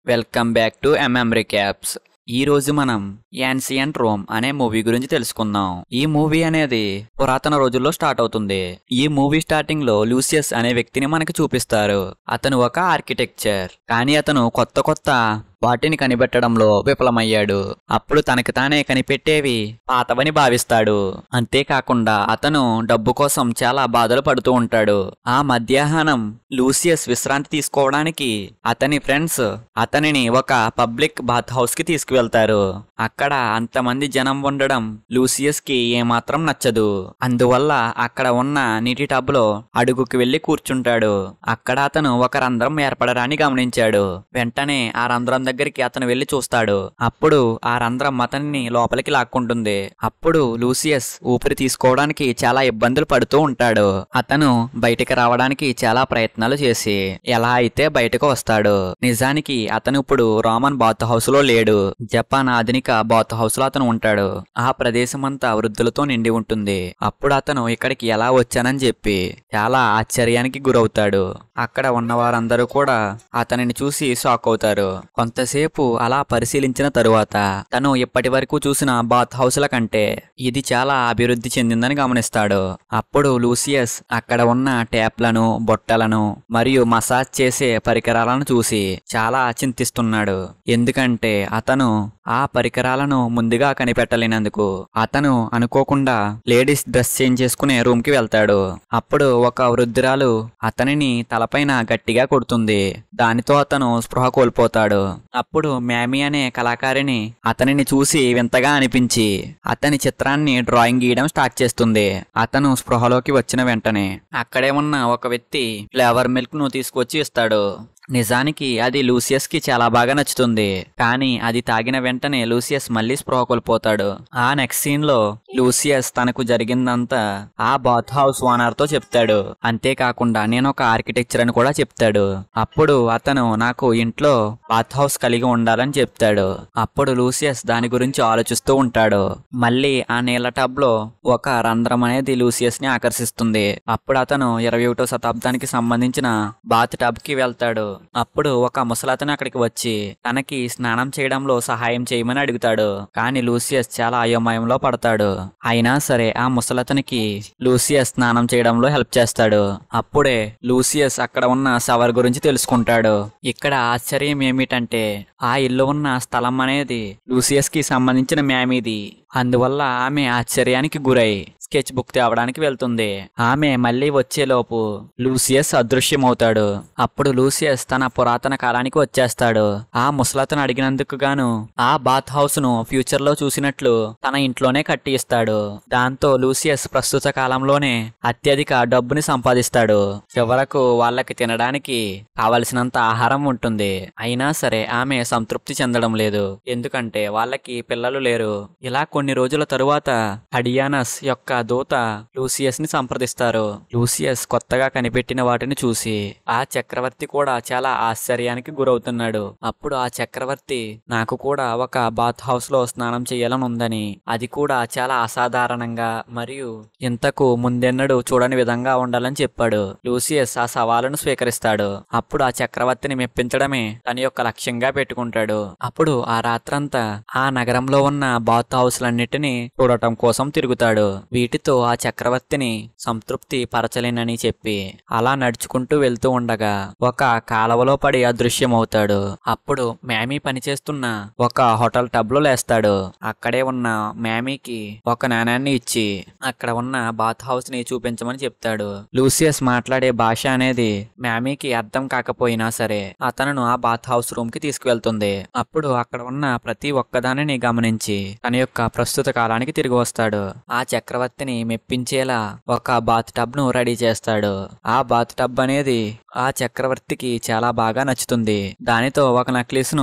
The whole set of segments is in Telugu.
welcome back to MM recaps ఈ రోజు మనం యాన్సియంట్ రోమ్ అనే మూవీ గురించి తెలుసుకుందాం ఈ మూవీ అనేది పురాతన రోజుల్లో స్టార్ట్ అవుతుంది ఈ మూవీ స్టార్టింగ్ లో లూసియస్ అనే వ్యక్తిని మనకి చూపిస్తారు అతను ఒక ఆర్కిటెక్చర్ కానీ అతను కొత్త కొత్త వాటిని కనిపెట్టడంలో విఫలమయ్యాడు అప్పుడు తనకి తానే కనిపెట్టేవి పాతవని భావిస్తాడు అంతేకాకుండా అతను డబ్బు కోసం చాలా బాధలు పడుతూ ఉంటాడు ఆ మధ్యాహ్నం లూసియస్ విశ్రాంతి తీసుకోవడానికి అతని ఫ్రెండ్స్ అతనిని ఒక పబ్లిక్ బాత్ హౌస్ కి తీసుకువెళ్తారు అక్కడ అంతమంది జనం ఉండడం లూసియస్ కి ఏమాత్రం నచ్చదు అందువల్ల అక్కడ ఉన్న నీటి టబ్ లో అడుగుకి వెళ్లి కూర్చుంటాడు అక్కడ అతను ఒక రంధ్రం ఏర్పడడాన్ని గమనించాడు వెంటనే ఆ రంధ్రం దగ్గరికి అతను వెళ్లి చూస్తాడు అప్పుడు ఆ రంధ్రం అతన్ని లోపలికి లాక్కుంటుంది అప్పుడు లూసియస్ ఊపిరి తీసుకోవడానికి చాలా ఇబ్బందులు పడుతూ ఉంటాడు అతను బయటికి రావడానికి చాలా ప్రయత్నాలు చేసి ఎలా అయితే బయటకు వస్తాడు నిజానికి అతను ఇప్పుడు రోమన్ బాత్ హౌస్ లో లేడు జపాన్ ఆధునిక బాత్ హౌస్ లో అతను ఉంటాడు ఆ ప్రదేశం అంతా వృద్ధులతో నిండి ఉంటుంది అప్పుడు అతను ఇక్కడికి ఎలా వచ్చానని చెప్పి చాలా ఆశ్చర్యానికి గురవుతాడు అక్కడ ఉన్న వారందరూ కూడా అతనిని చూసి షాక్ అవుతారు కొంతసేపు అలా పరిశీలించిన తరువాత తను ఇప్పటి వరకు చూసిన బాత్ హౌస్ల కంటే ఇది చాలా అభివృద్ధి చెందిందని గమనిస్తాడు అప్పుడు లూసియస్ అక్కడ ఉన్న ట్యాప్లను బొట్టలను మరియు మసాజ్ చేసే పరికరాలను చూసి చాలా చింతిస్తున్నాడు ఎందుకంటే అతను ఆ పరికరాలను ముందుగా కనిపెట్టలేనందుకు అతను అనుకోకుండా లేడీస్ డ్రెస్ చేంజ్ చేసుకునే రూమ్ కి వెళ్తాడు అప్పుడు ఒక వృద్ధురాలు అతనిని తలపైన గట్టిగా కొడుతుంది దానితో అతను స్పృహ కోల్పోతాడు అప్పుడు మ్యామీ అనే కళాకారిణి అతనిని చూసి వింతగా అనిపించి అతని చిత్రాన్ని డ్రాయింగ్ గీయడం స్టార్ట్ చేస్తుంది అతను స్పృహలోకి వచ్చిన వెంటనే అక్కడే ఉన్న ఒక వ్యక్తి ఫ్లేవర్ మిల్క్ ను తీసుకొచ్చి ఇస్తాడు నిజానికి అది లూసియస్ కి చాలా బాగా నచ్చుతుంది కానీ అది తాగిన వెంటనే లూసియస్ మళ్ళీ స్పృహ కోల్పోతాడు ఆ నెక్స్ట్ సీన్ లో లూసియస్ తనకు జరిగిందంతా ఆ బాత్ హౌస్ ఓనర్ తో చెప్తాడు అంతేకాకుండా నేను ఒక ఆర్కిటెక్చర్ అని కూడా చెప్తాడు అప్పుడు అతను నాకు ఇంట్లో బాత్ హౌస్ కలిగి ఉండాలని చెప్తాడు అప్పుడు లూసియస్ దాని గురించి ఆలోచిస్తూ ఉంటాడు మళ్ళీ ఆ నీళ్ళ టబ్ లో ఒక రంధ్రం అనేది లూసియస్ ని ఆకర్షిస్తుంది అప్పుడు అతను ఇరవై ఒకటో శతాబ్దానికి సంబంధించిన బాత్ టబ్ కి వెళ్తాడు అప్పుడు ఒక ముసలతను అక్కడికి వచ్చి తనకి స్నానం చేయడంలో సహాయం చేయమని అడుగుతాడు కానీ లూసియస్ చాలా అయోమయంలో పడతాడు అయినా సరే ఆ ముసలతనికి లూసియస్ స్నానం చేయడంలో హెల్ప్ చేస్తాడు అప్పుడే లూసియస్ అక్కడ ఉన్న సవర్ గురించి తెలుసుకుంటాడు ఇక్కడ ఆశ్చర్యం ఏమిటంటే ఆ ఇల్లు ఉన్న స్థలం అనేది లూసియస్ కి సంబంధించిన మ్యామీది అందువల్ల ఆమె ఆశ్చర్యానికి గురై స్కెచ్ బుక్ తేవడానికి వెళ్తుంది ఆమె మళ్ళీ వచ్చేలోపు లూసియస్ అదృశ్యమవుతాడు అప్పుడు లూసియస్ తన పురాతన కాలానికి వచ్చేస్తాడు ఆ ముసలతను అడిగినందుకు గాను ఆ బాత్ హౌస్ ను ఫ్యూచర్ లో చూసినట్లు తన ఇంట్లోనే కట్టి ఇస్తాడు దాంతో లూసియస్ ప్రస్తుత కాలంలోనే అత్యధిక డబ్బుని సంపాదిస్తాడు చివరకు వాళ్ళకి తినడానికి కావలసినంత ఆహారం ఉంటుంది అయినా సరే ఆమె సంతృప్తి చెందడం లేదు ఎందుకంటే వాళ్ళకి పిల్లలు లేరు ఇలా కొన్ని రోజుల తరువాత అడియానస్ యొక్క దూత లూసియస్ ని సంప్రదిస్తారు లూసియస్ కొత్తగా కనిపెట్టిన వాటిని చూసి ఆ చక్రవర్తి కూడా చాలా ఆశ్చర్యానికి గురవుతున్నాడు అప్పుడు ఆ చక్రవర్తి నాకు కూడా ఒక బాత్ హౌస్ లో స్నానం చేయాలని ఉందని అది కూడా చాలా అసాధారణంగా మరియు ఇంతకు ముందెన్నడూ చూడని విధంగా ఉండాలని చెప్పాడు లూసియస్ ఆ సవాలును స్వీకరిస్తాడు అప్పుడు ఆ చక్రవర్తిని మెప్పించడమే తన యొక్క లక్ష్యంగా పెట్టుకుంటాడు అప్పుడు ఆ రాత్రంతా ఆ నగరంలో ఉన్న బాత్ హౌస్లన్నిటినీ చూడటం కోసం తిరుగుతాడు వీటితో ఆ చక్రవర్తిని సంతృప్తి పరచలేనని చెప్పి అలా నడుచుకుంటూ వెళ్తూ ఉండగా ఒక కాలవలో పడి అదృశ్యమవుతాడు అప్పుడు మ్యామీ పనిచేస్తున్న ఒక హోటల్ టబ్ లో లేస్తాడు అక్కడే ఉన్న మ్యామీకి ఒక నాణాన్ని ఇచ్చి అక్కడ ఉన్న బాత్ హౌస్ ని చూపించమని చెప్తాడు లూసియస్ మాట్లాడే భాష అనేది మ్యామీకి అర్థం కాకపోయినా సరే అతను ఆ బాత్ హౌస్ రూమ్ కి తీసుకువెళ్తుంది అప్పుడు అక్కడ ఉన్న ప్రతి ఒక్కదానిని గమనించి తన యొక్క ప్రస్తుత కాలానికి తిరిగి వస్తాడు ఆ చక్రవర్తిని మెప్పించేలా ఒక బాత్ టబ్ ను రెడీ చేస్తాడు ఆ బాత్ టబ్ అనేది ఆ చక్రవర్తికి చాలా బాగా నచ్చుతుంది దానితో ఒక నెక్లెస్ ను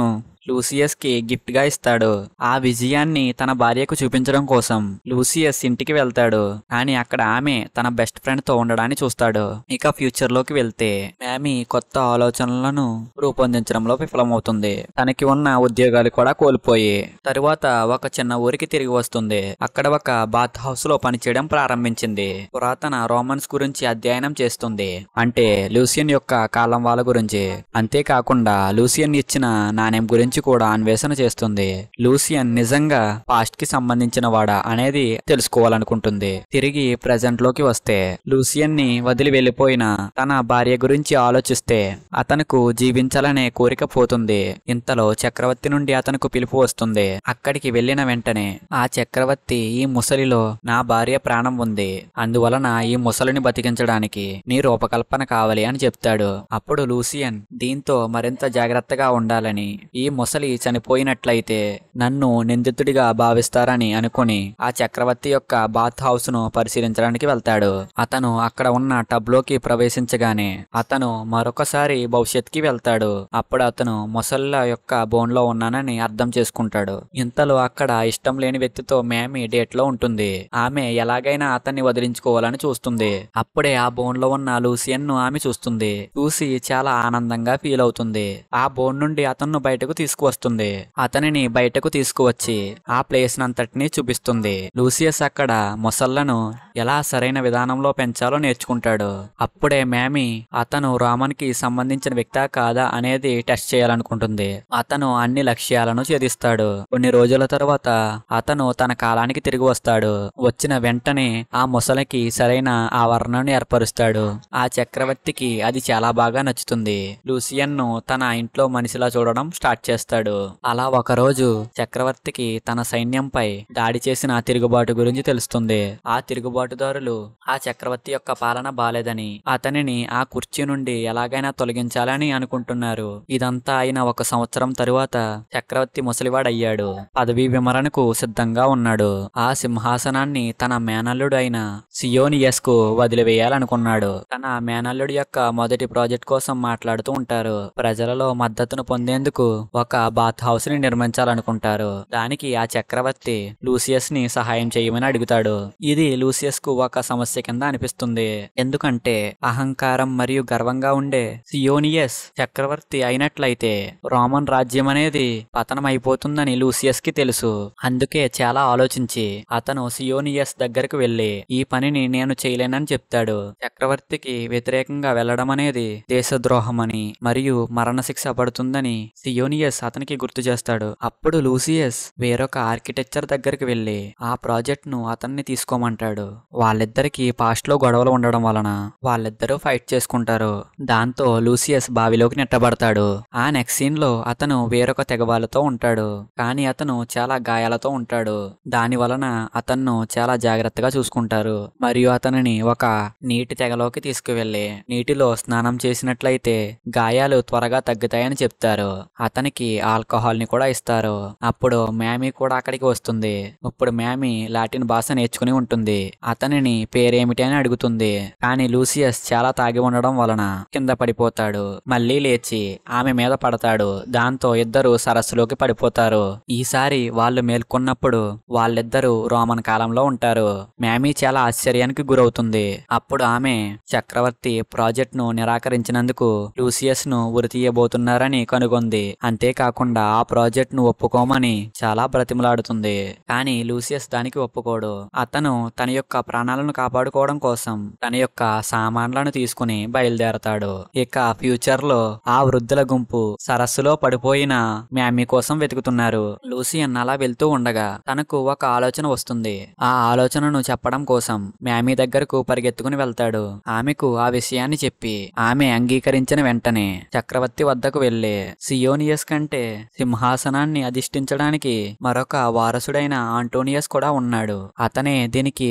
లూసియస్ కి గిఫ్ట్ గా ఇస్తాడు ఆ విజయాన్ని తన భార్యకు చూపించడం కోసం లూసియస్ ఇంటికి వెళ్తాడు కానీ అక్కడ ఆమె తన బెస్ట్ ఫ్రెండ్ తో ఉండడాన్ని చూస్తాడు ఇక ఫ్యూచర్ లోకి వెళ్తే మ్యామీ కొత్త ఆలోచనలను రూపొందించడంలో విఫలమవుతుంది తనకి ఉన్న ఉద్యోగాలు కూడా కోల్పోయి తరువాత ఒక చిన్న ఊరికి తిరిగి వస్తుంది అక్కడ ఒక బాత్ హౌస్ లో పనిచేయడం ప్రారంభించింది పురాతన రోమన్స్ గురించి అధ్యయనం చేస్తుంది అంటే లూసియన్ యొక్క కాలం వాళ్ళ గురించి అంతేకాకుండా లూసియన్ ఇచ్చిన నాణ్యం గురించి కూడా అన్వేషణ చేస్తుంది లూసియన్ నిజంగా పాస్ట్ కి సంబంధించిన వాడా అనేది తెలుసుకోవాలనుకుంటుంది తిరిగి ప్రజెంట్ లోకి వస్తే లూసియన్ ని వదిలి వెళ్లిపోయిన తన భార్య గురించి ఆలోచిస్తే అతనుకు జీవించాలనే కోరిక పోతుంది ఇంతలో చక్రవర్తి నుండి అతనుకు పిలుపు వస్తుంది అక్కడికి వెళ్లిన వెంటనే ఆ చక్రవర్తి ఈ ముసలిలో నా భార్య ప్రాణం ఉంది అందువలన ఈ ముసలిని బతికించడానికి నీ రూపకల్పన కావాలి అని చెప్తాడు అప్పుడు లూసియన్ దీంతో మరింత జాగ్రత్తగా ఉండాలని ఈ ముసలి చనిపోయినట్లయితే నన్ను నిందితుడిగా భావిస్తారని అనుకుని ఆ చక్రవర్తి యొక్క బాత్ హౌస్ ను పరిశీలించడానికి వెళ్తాడు అతను అక్కడ ఉన్న టబ్ లోకి ప్రవేశించగానే అతను మరొకసారి భవిష్యత్తుకి వెళ్తాడు అప్పుడు అతను ముసళ్ళ యొక్క బోన్ లో ఉన్నానని అర్థం చేసుకుంటాడు ఇంతలో అక్కడ ఇష్టం లేని వ్యక్తితో మేమి డేట్ లో ఉంటుంది ఆమె ఎలాగైనా అతన్ని వదిలించుకోవాలని చూస్తుంది అప్పుడే ఆ బోన్ లో ఉన్న లూసియన్ ను ఆమె చూస్తుంది చూసి చాలా ఆనందంగా ఫీల్ అవుతుంది ఆ బోన్ నుండి అతన్ను బయటకు తీసుకువస్తుంది అతనిని బయటకు తీసుకువచ్చి ఆ ప్లేస్ నంతటిని చూపిస్తుంది లూసియస్ అక్కడ మొసళ్లను ఎలా సరైన విధానంలో పెంచాలో నేర్చుకుంటాడు అప్పుడే మేమి అతను రామన్ కి సంబంధించిన వ్యక్తా కాదా అనేది టెస్ట్ చేయాలనుకుంటుంది అతను అన్ని లక్ష్యాలను ఛేదిస్తాడు కొన్ని రోజుల తర్వాత అతను తన కాలానికి తిరిగి వస్తాడు వచ్చిన వెంటనే ఆ ముసలికి సరైన ఆవరణను ఏర్పరుస్తాడు ఆ చక్రవర్తికి అది చాలా బాగా నచ్చుతుంది లూసియన్ ను తన ఇంట్లో మనిషిలా చూడడం స్టార్ట్ చేస్తాడు అలా ఒక రోజు చక్రవర్తికి తన సైన్యంపై దాడి చేసిన ఆ తిరుగుబాటు గురించి తెలుస్తుంది ఆ తిరుగుబాటుదారులు ఆ చక్రవర్తి యొక్క పాలన బాలేదని అతనిని ఆ కుర్చీ నుండి ఎలాగైనా తొలగించాలని అనుకుంటున్నారు ఇదంతా అయిన ఒక సంవత్సరం తరువాత చక్రవర్తి ముసలివాడయ్యాడు పదవీ విమరణకు సిద్ధంగా ఉన్నాడు ఆ సింహాసనాన్ని తన మేనల్లుడు అయిన సియోనియస్ కు వదిలివేయాలనుకున్నాడు తన మేనల్లుడి యొక్క మొదటి ప్రాజెక్ట్ కోసం మాట్లాడుతూ ఉంటారు ప్రజలలో మద్దతును పొందేందుకు ఒక బాత్ హౌస్ ని నిర్మించాలనుకుంటారు దానికి ఆ చక్రవర్తి లూసియస్ ని సహాయం చేయమని అడుగుతాడు ఇది లూసియస్ కు ఒక సమస్య కింద అనిపిస్తుంది ఎందుకంటే అహంకారం మరియు గర్వంగా ఉండే సియోనియస్ చక్రవర్తి అయినట్లయితే రోమన్ రాజ్యం అనేది పతనం అయిపోతుందని లూసియస్ కి తెలుసు అందుకే చాలా ఆలోచించి అతను సియోనియస్ దగ్గరకు వెళ్లి ఈ పనిని నేను చేయలేనని చెప్తాడు చక్రవర్తికి వ్యతిరేకంగా వెళ్లడం అనేది దేశద్రోహమని మరియు మరణశిక్ష పడుతుందని సియోనియస్ అతనికి గుర్తు చేస్తాడు అప్పుడు లూసియస్ వేరొక ఆర్కిటెక్చర్ దగ్గరికి వెళ్లి ఆ ప్రాజెక్ట్ ను అతన్ని తీసుకోమంటాడు వాళ్ళిద్దరికి పాస్ట్ లో గొడవలు ఉండడం వలన వాళ్ళిద్దరూ ఫైట్ చేసుకుంటారు దాంతో లూసియస్ బావిలోకి నెట్టబడతాడు ఆ నెక్స్ట్ సీన్ లో అతను వేరొక తెగవాళ్ళతో ఉంటాడు కానీ అతను చాలా గాయాలతో ఉంటాడు దాని వలన అతన్ను చాలా జాగ్రత్తగా చూసుకుంటారు మరియు అతనిని ఒక నీటి తెగలోకి తీసుకువెళ్లి నీటిలో స్నానం చేసినట్లయితే గాయాలు త్వరగా తగ్గుతాయని చెప్తారు అతనికి ఆల్కహాల్ ని కూడా ఇస్తారు అప్పుడు మ్యామీ కూడా అక్కడికి వస్తుంది ఇప్పుడు మ్యామీ లాటిన్ భాష నేర్చుకుని ఉంటుంది అతనిని పేరేమిటి అని అడుగుతుంది కానీ లూసియస్ చాలా తాగి ఉండడం వలన కింద పడిపోతాడు మళ్ళీ లేచి ఆమె మీద పడతాడు దాంతో ఇద్దరు సరస్సులోకి పడిపోతారు ఈసారి వాళ్ళు మేల్కొన్నప్పుడు వాళ్ళిద్దరూ రోమన్ కాలంలో ఉంటారు మ్యామీ చాలా ఆశ్చర్యానికి గురవుతుంది అప్పుడు ఆమె చక్రవర్తి ప్రాజెక్ట్ ను నిరాకరించినందుకు లూసియస్ ను ఉరి తీయబోతున్నారని కనుగొంది అంతేకాకుండా ఆ ప్రాజెక్ట్ ను ఒప్పుకోమని చాలా బ్రతిమలాడుతుంది కానీ లూసియస్ దానికి ఒప్పుకోడు అతను తన యొక్క ప్రాణాలను కాపాడుకోవడం కోసం తన యొక్క సామాన్లను తీసుకుని బయలుదేరతాడు ఇక ఫ్యూచర్ లో ఆ వృద్ధుల గుంపు సరస్సులో పడిపోయిన మ్యామీ కోసం వెతుకుతున్నారు లూసియన్ అలా వెళ్తూ ఉండగా తనకు ఒక ఆలోచన వస్తుంది ఆ ఆలోచనను చెప్పడం కోసం మ్యామీ దగ్గరకు పరిగెత్తుకుని వెళ్తాడు ఆమెకు ఆ విషయాన్ని చెప్పి ఆమె అంగీకరించిన వెంటనే చక్రవర్తి వద్దకు వెళ్లి సియోనియస్ కంటే సింహాసనాన్ని అధిష్ఠించడానికి మరొక వారసుడైన ఆంటోనియస్ కూడా ఉన్నాడు అతనే దీనికి తగిన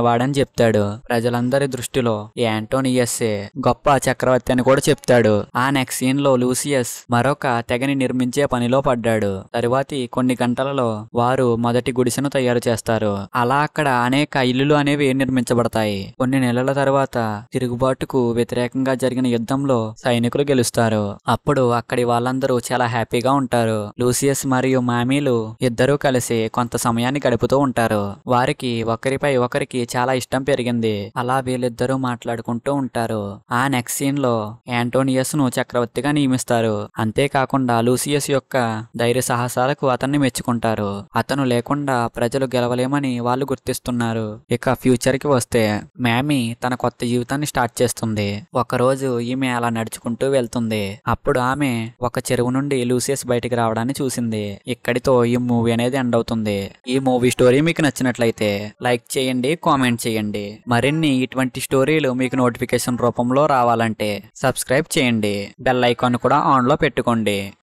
గొప్పవాడని చెప్తాడు ప్రజలందరి దృష్టిలో ఈ యాంటోనియస్సే గొప్ప చక్రవర్తి అని కూడా చెప్తాడు ఆ నెక్స్ట్ సీన్ లో లూసియస్ మరొక తెగని నిర్మించే పనిలో పడ్డాడు తరువాతి కొన్ని గంటలలో వారు మొదటి గుడిసెను తయారు చేస్తారు అలా అక్కడ అనేక ఇల్లులు అనేవి నిర్మించబడతాయి కొన్ని నెలల తర్వాత తిరుగుబాటుకు వ్యతిరేకంగా జరిగిన యుద్ధంలో సైనికులు గెలుస్తారు అప్పుడు అక్కడి వాళ్ళందరూ చాలా హ్యాపీగా ఉంటారు లూసియస్ మరియు మామీలు ఇద్దరూ కలిసి కొంత సమయాన్ని గడుపుతూ ఉంటారు వారికి ఒకరిపై ఒకరికి చాలా ఇష్టం పెరిగింది అలా వీళ్ళిద్దరూ మాట్లాడుకుంటూ ఉంటారు ఆ నెక్స్ట్ సీన్ లో యాంటోనియస్ ను చక్రవర్తిగా నియమిస్తారు అంతేకాకుండా లూసియస్ యొక్క ధైర్య సాహసాలకు అతన్ని మెచ్చుకుంటారు అతను లేకుండా ప్రజలు గెలవలేమని వాళ్ళు గుర్తిస్తున్నారు ఇక ఫ్యూచర్ కి వస్తే మ్యామీ తన కొత్త జీవితాన్ని స్టార్ట్ చేస్తుంది ఒకరోజు ఈమె అలా నడుచుకుంటూ వెళ్తుంది అప్పుడు ఆమె ఒక చెరువు నుండి లూసియస్ బయటికి రావడాన్ని చూసింది ఇక్కడితో ఈ మూవీ అనేది ఎండ్ అవుతుంది ఈ మూవీ స్టోరీ మీకు నచ్చినట్లయితే లైక్ చేయండి కామెంట్ చేయండి మరిన్ని ఇటువంటి స్టోరీలు మీకు నోటిఫికేషన్ రూపంలో రావాలంటే సబ్స్క్రైబ్ చేయండి బెల్ ఐకాన్ కూడా ఆన్ లో పెట్టుకోండి